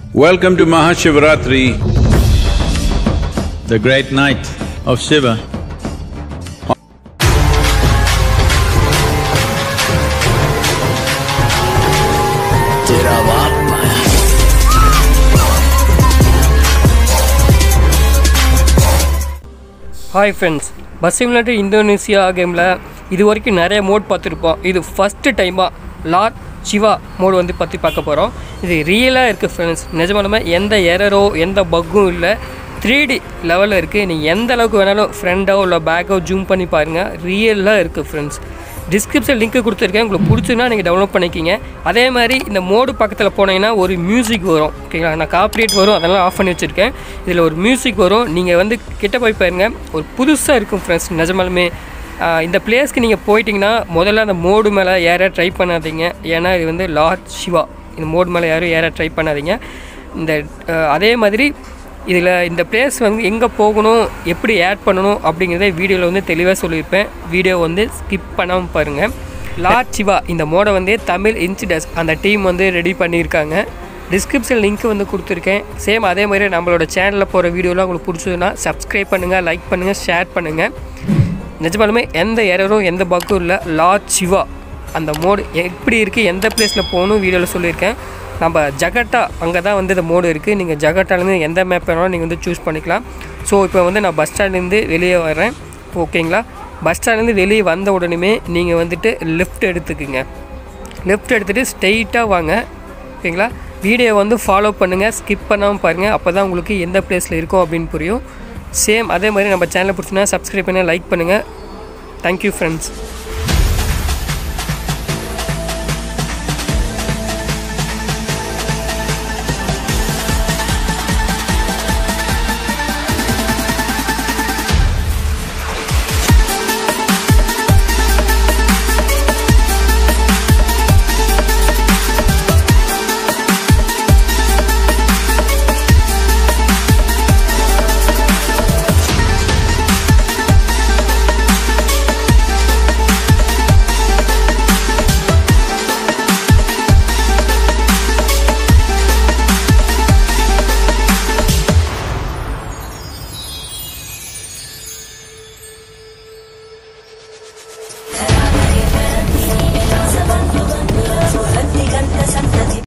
Welcome to Mahashivaratri, the great night of Shiva. Hi friends bus simulator Indonesia கேமில் இது வரைக்கும் நிறைய mode பார்த்துருப்போம் இது ஃபஸ்ட்டு டைமாக லார்ட் சிவா மோடு வந்து பற்றி பார்க்க போகிறோம் இது ரியலாக இருக்குது ஃப்ரெண்ட்ஸ் நிஜமாலுமே எந்த எரரோ எந்த பக்கும் இல்லை த்ரீ டி லெவலில் இருக்குது நீங்கள் எந்த அளவுக்கு வேணாலும் ஃப்ரெண்டோ இல்லை பேக்கோ ஜூம் பண்ணி பாருங்கள் ரியலாக இருக்குது ஃப்ரெண்ட்ஸ் டிஸ்கிரிப்ஷன் லிங்க் கொடுத்துருக்கேன் உங்களுக்கு பிடிச்சுன்னா நீங்கள் டவுன்லோட் பண்ணிக்கிங்க அதே மாதிரி இந்த மோடு பக்கத்தில் போனீங்கன்னா ஒரு மியூசிக் வரும் ஓகேங்களா நான் காப்ரேட் வரும் அதெல்லாம் ஆஃப் பண்ணி வச்சுருக்கேன் இதில் ஒரு மியூசிக் வரும் நீங்கள் வந்து கிட்ட போய் பாருங்க ஒரு புதுசாக இருக்கும் ஃப்ரெண்ட்ஸ் நிஜமாலுமே ஆஹ் இந்த பிளேஸ்க்கு நீங்கள் போயிட்டீங்கன்னா முதல்ல அந்த மோடு மேலே ஏற ட்ரை பண்ணாதீங்க ஏன்னா இது வந்து லார்ட் சிவா இந்த மோடு மேலே யாரும் ஏற ட்ரை பண்ணாதீங்க இந்த ஆஹ் அதே மாதிரி இதில் இந்த பிளேஸ் வந்து எங்கே போகணும் எப்படி ஆட் பண்ணணும் அப்படிங்கிறத வீடியோவில் வந்து தெளிவாக சொல்லியிருப்பேன் வீடியோ வந்து ஸ்கிப் பண்ணாமல் பாருங்கள் லார்ட் சிவா இந்த மோடை வந்து தமிழ் இன்சிடஸ் அந்த டீம் வந்து ரெடி பண்ணியிருக்காங்க டிஸ்கிரிப்ஷன் லிங்க் வந்து கொடுத்துருக்கேன் சேம் அதே மாதிரி நம்மளோட சேனலில் போகிற வீடியோலாம் உங்களுக்கு பிடிச்சதுன்னா சப்ஸ்கிரைப் பண்ணுங்கள் லைக் பண்ணுங்கள் ஷேர் பண்ணுங்கள் நிஜமாலுமே எந்த எரரும் எந்த பக்கும் இல்லை லார்ட் சிவா அந்த மோடு எப்படி இருக்குது எந்த பிளேஸில் போகணும் வீடியோவில் சொல்லியிருக்கேன் நம்ம ஜகட்டா அங்கே தான் வந்து இந்த மோடு இருக்குது நீங்கள் ஜகட்டாலேருந்து எந்த மேப் வேணாலும் நீங்கள் வந்து சூஸ் பண்ணிக்கலாம் ஸோ இப்போ வந்து நான் பஸ் ஸ்டாண்ட்லேருந்து வெளியே வரேன் ஓகேங்களா பஸ் ஸ்டாண்ட்லேருந்து வெளியே வந்த உடனே நீங்கள் வந்துட்டு லெஃப்ட் எடுத்துக்குங்க லெஃப்ட் எடுத்துகிட்டு ஸ்ட்ரெயிட்டாக வாங்க ஓகேங்களா வீடியோ வந்து ஃபாலோ பண்ணுங்கள் ஸ்கிப் பண்ணாமல் பாருங்கள் அப்போ தான் உங்களுக்கு எந்த பிளேஸில் இருக்கும் அப்படின்னு புரியும் சேம் அதே மாதிரி நம்ம சேனலை பிடிச்சினா சப்ஸ்கிரைப் பண்ண லைக் பண்ணுங்கள் தேங்க்யூ ஃப்ரெண்ட்ஸ்